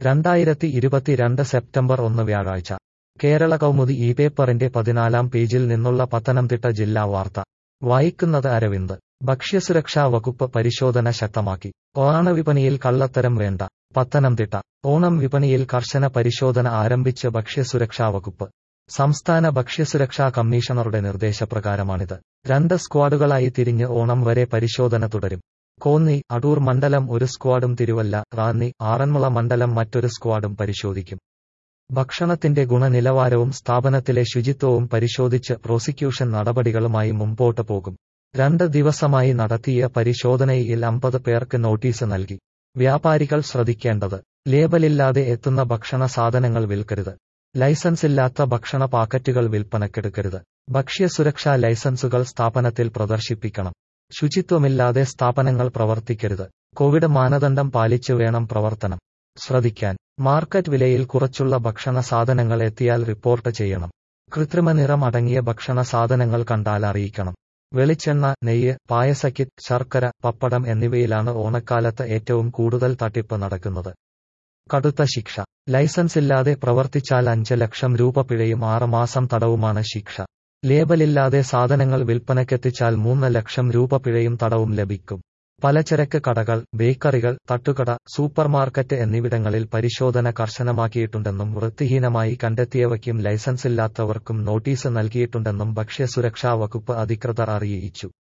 രണ്ടായിരത്തി ഇരുപത്തിരണ്ട് സെപ്റ്റംബർ ഒന്ന് വ്യാഴാഴ്ച കേരള കൗമുദി ഈ പേപ്പറിന്റെ പതിനാലാം പേജിൽ നിന്നുള്ള പത്തനംതിട്ട ജില്ലാ വാർത്ത വായിക്കുന്നത് അരവിന്ദ് ഭക്ഷ്യസുരക്ഷാ വകുപ്പ് പരിശോധന ശക്തമാക്കി ഓണവിപണിയിൽ കള്ളത്തരം വേണ്ട പത്തനംതിട്ട ഓണം വിപണിയിൽ കർശന പരിശോധന ആരംഭിച്ച് ഭക്ഷ്യസുരക്ഷാ വകുപ്പ് സംസ്ഥാന ഭക്ഷ്യസുരക്ഷാ കമ്മീഷണറുടെ നിർദ്ദേശപ്രകാരമാണിത് രണ്ട് സ്ക്വാഡുകളായി തിരിഞ്ഞ് ഓണം വരെ പരിശോധന തുടരും കോന്നി അടൂർ മണ്ഡലം ഒരു സ്ക്വാഡും തിരുവല്ല റാന്നി ആറന്മുള മണ്ഡലം മറ്റൊരു സ്ക്വാഡും പരിശോധിക്കും ഭക്ഷണത്തിന്റെ ഗുണനിലവാരവും സ്ഥാപനത്തിലെ ശുചിത്വവും പരിശോധിച്ച് പ്രോസിക്യൂഷൻ നടപടികളുമായി മുമ്പോട്ട് പോകും രണ്ട് ദിവസമായി നടത്തിയ പരിശോധനയിൽ അമ്പത് പേർക്ക് നോട്ടീസ് നൽകി വ്യാപാരികൾ ശ്രദ്ധിക്കേണ്ടത് ലേബലില്ലാതെ എത്തുന്ന ഭക്ഷണ സാധനങ്ങൾ വിൽക്കരുത് ലൈസൻസില്ലാത്ത ഭക്ഷണ പാക്കറ്റുകൾ വിൽപ്പനക്കെടുക്കരുത് ഭക്ഷ്യസുരക്ഷാ ലൈസൻസുകൾ സ്ഥാപനത്തിൽ പ്രദർശിപ്പിക്കണം ശുചിത്വമില്ലാതെ സ്ഥാപനങ്ങൾ പ്രവർത്തിക്കരുത് കോവിഡ് മാനദണ്ഡം പാലിച്ചു വേണം പ്രവർത്തനം ശ്രദ്ധിക്കാൻ മാർക്കറ്റ് വിലയിൽ കുറച്ചുള്ള ഭക്ഷണ സാധനങ്ങൾ എത്തിയാൽ റിപ്പോർട്ട് ചെയ്യണം കൃത്രിമ നിറം അടങ്ങിയ ഭക്ഷണ സാധനങ്ങൾ കണ്ടാൽ അറിയിക്കണം വെളിച്ചെണ്ണ നെയ്യ് പായസക്കിറ്റ് ശർക്കര പപ്പടം എന്നിവയിലാണ് ഓണക്കാലത്ത് ഏറ്റവും കൂടുതൽ തട്ടിപ്പ് നടക്കുന്നത് കടുത്ത ശിക്ഷ ലൈസൻസില്ലാതെ പ്രവർത്തിച്ചാൽ അഞ്ച് ലക്ഷം രൂപ പിഴയും ആറുമാസം തടവുമാണ് ശിക്ഷ ലേബലില്ലാതെ സാധനങ്ങൾ വിൽപ്പനയ്ക്കെത്തിച്ചാൽ മൂന്ന് ലക്ഷം രൂപ പിഴയും തടവും ലഭിക്കും പലചരക്ക് കടകൾ ബേക്കറികൾ തട്ടുകട സൂപ്പർമാർക്കറ്റ് എന്നിവിടങ്ങളിൽ പരിശോധന കർശനമാക്കിയിട്ടുണ്ടെന്നും വൃത്തിഹീനമായി കണ്ടെത്തിയവയ്ക്കും ലൈസൻസില്ലാത്തവർക്കും നോട്ടീസ് നൽകിയിട്ടുണ്ടെന്നും ഭക്ഷ്യസുരക്ഷാ വകുപ്പ് അധികൃതർ അറിയിച്ചു